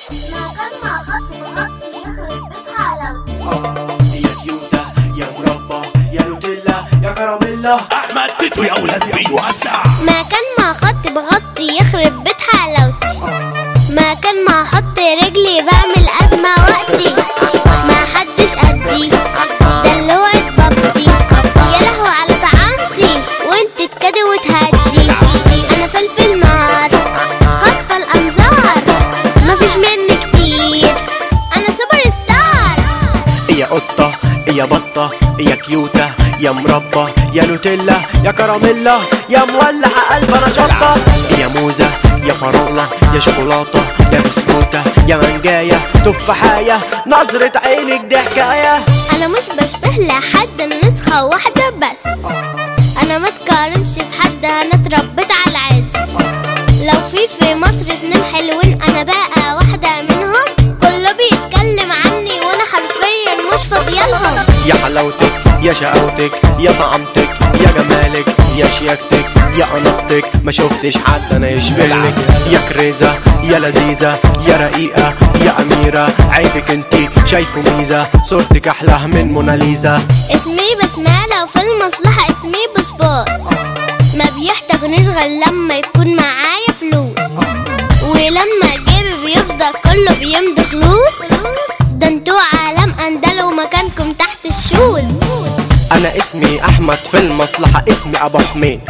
مكان ما خط بغطي يخرب بيت حلاوتي يا كيوتة يا مربى يا نوتيلا يا كراميلا احمد تيتو يا ولاد بيوزع مكان ما خط بغطي يخرب بيت حلاوتي مكان ما احط رجلي بعمل ازمه وقتي ما حدش قدي دلوعة بابتي يا لهو على طعامتي وانت تكدي وتهدي انا فلفل نار خاطفه الانظار مفيش مني كتير انا سوبر ستار يا قطة يا بطة يا كيوتة يا مربى يا نوتيلا يا كراميلا يا مولع قلب انا شطة يا موزة يا فراولة يا شوكولاتة يا بسكوتة يا منجاية تفاحية نظرة عينك دي حكاية انا مش بشبه لحد أنا نسخة واحدة بس انا ما تقارنش بحد انا اتربيت على العز لو في في مصر اتنين حلوين انا بقى واحدة منهم كله بيتكلم عني وانا حرفيا مش فاضيالهم يا حلاوتك يا شقاوتك يا طعمتك يا جمالك يا شياكتك يا اناقتك ما شفتش حد انا يشبهلك يا كريزة يا لذيذة يا رقيقة يا اميرة عيبك انتي شايفه ميزة صورتك احلى من موناليزا اسمي بسمالة وفي المصلحة اسمي بسباس ما بيحتاجونيش غير لما يكون معايا فلوس ولما جيبي بيفضى كله بيمضي فلوس ده انتوا عالم اندل ومكانكم تحت الشوز انا اسمي احمد في المصلحة اسمي ابو حميد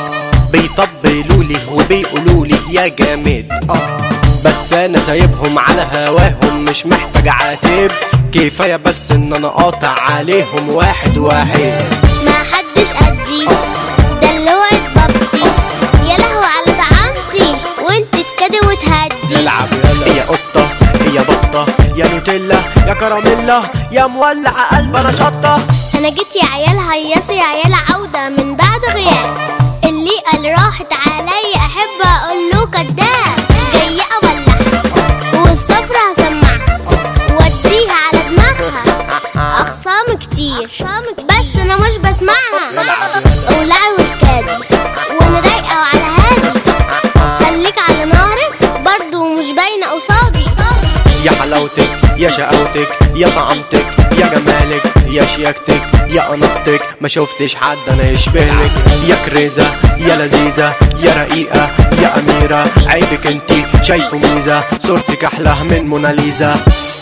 بيطبلولي وبيقولولي يا جامد بس انا سايبهم على هواهم مش محتاج عاتب كفاية بس ان انا قاطع عليهم واحد واحد ما حدش قدي دلوعة بابتي يا لهو على طعامتي وانت تكدي وتهدي العب يا قطة يا بطة يا نوتيلا يا كراميلا يا مولع قلب انا شطة انا جيت يا عيال هيصوا يا عيال عودة من بعد غياب اللي قال راحت عليا احب اقول له كداب جاي اولعها والصبر هسمعها واديها على دماغها اخصام كتير بس انا مش بسمعها اولعي وتكادي وانا رايقة وعلى هادي خليك على نارك برضو مش باينة قصادي يا حلاوتك يا شقاوتك يا طعمتك يا جمالك يا شياكتك يا اناقتك ما شفتش حد انا يشبهلك يا كريزة يا لذيذة يا رقيقة يا اميرة عيبك انتي شايفه ميزة صورتك احلى من موناليزا